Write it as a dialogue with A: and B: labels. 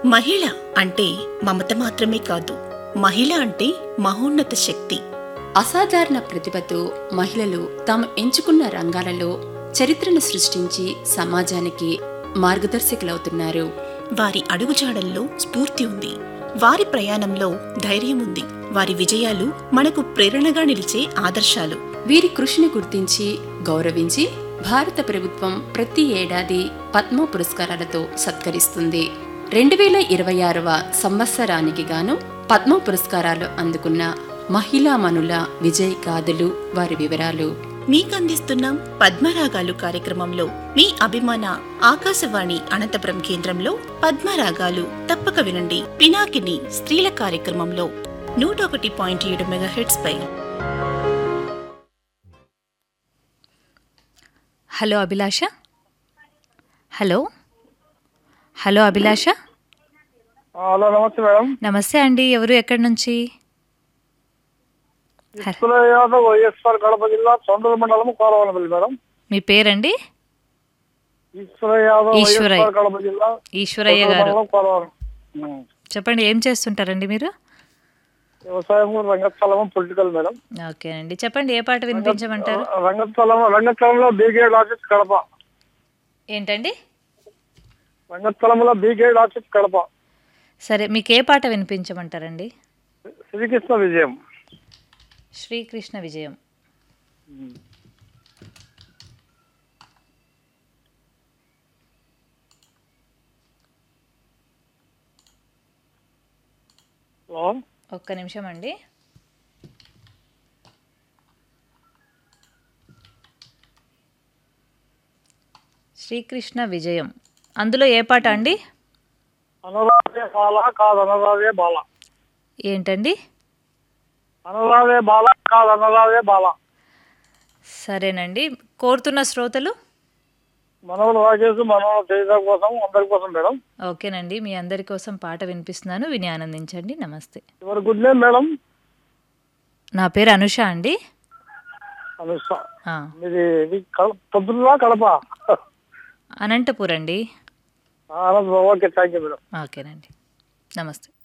A: మహిళ అంటే మమత మాత్రమే కాదు మహిళ అంటే మహోన్నత శక్తి
B: అసాధారణ ప్రతిభతో మహిళలు తాము ఎంచుకున్న రంగాలలో చరిత్రను సృష్టించి సమాజానికి మార్గదర్శకులవుతున్నారు
A: వారి అడుగుజాడల్లో స్ఫూర్తి ఉంది వారి ప్రయాణంలో ధైర్యం ఉంది వారి విజయాలు మనకు ప్రేరణగా నిలిచే ఆదర్శాలు
B: వీరి కృషిని గుర్తించి గౌరవించి భారత ప్రభుత్వం ప్రతి ఏడాది పద్మ పురస్కారాలతో సత్కరిస్తుంది రెండు వేల ఇరవై ఆరవ సంవత్సరానికి గాను పద్మ పురస్కారాలు అందుకున్న మహిళామణుల విజయ్ గాథలు వారి వివరాలు
A: మీకందిస్తున్నాం పద్మరాగాలు కార్యక్రమంలో మీ అభిమాన ఆకాశవాణి అనంతపురం కేంద్రంలో పద్మరాగాలు తప్పక వినండి పినాకిని స్త్రీల కార్యక్రమంలో నూట ఒకటి పాయింట్ ఏడు మెగాహెట్స్ పై
C: hello Abhilasha hello hello Abhilasha
D: hello నమస్తే మేడం
C: నమస్తే అండి ఎవరు ఎక్కడి నుంచి హ-
D: ఇసుల యాదవ్ వైఎస్ఆర్ కడప జిల్లా తొండూరు మండలం కోరవనపల్లి మేడం
C: మీ పేరండి
D: ఈశ్వర యాదవ్
C: ఈశ్వరయ్య.
D: వైఎస్ఆర్ కడప జిల్లా
C: ఈశ్వరయ్య
D: తొండూరు
C: గారు
D: మండలం కోరవరం ఉం.
C: చెప్పండి ఏం చేస్తుంటారండి మీరు
D: వ్యవసాయం రంగస్థలం పొలిటికల్ మేడం
C: ఓకే అండి చెప్పండి ఏ పాట వినిపించమంటారు
D: రంగస్థలం రంగస్థలంలో బీగేడ్ ఆఫీస్ కడప
C: ఏంటండి
D: రంగస్థలంలో బీగేడ్ ఆఫీస్ కడప
C: సరే మీకు ఏ పాట వినిపించమంటారండి
D: శ్రీకృష్ణ విజయం
C: శ్రీకృష్ణ విజయం
D: హలో
C: ఒక్క నిమిషం అండి శ్రీకృష్ణ విజయం అందులో ఏ పాట అండి
D: అనురాధే బాల కాదు అనురాధే బాల
C: ఏంటండి
D: అనురాధే బాల కాదు అనురాధే బాల
C: సరేనండి కోరుతున్న శ్రోతలు
D: మనవడు రాజేష్ మనవడు తేజ కోసం అందరి కోసం మేడం
C: ఓకేనండి మీ అందరి కోసం పాట వినిపిస్తున్నాను విని ఆనందించండి నమస్తే
D: ఎవరి గుడ్ నేమ్ మేడం
C: నా పేరు అనుష అండి
D: అనుష
C: ఆ,
D: మీది ఇది కడప పొద్దున్న కడప
C: అనంతపూర్ అండి
D: ఓకే థ్యాంక్ యూ మేడం
C: ఓకేనండి నమస్తే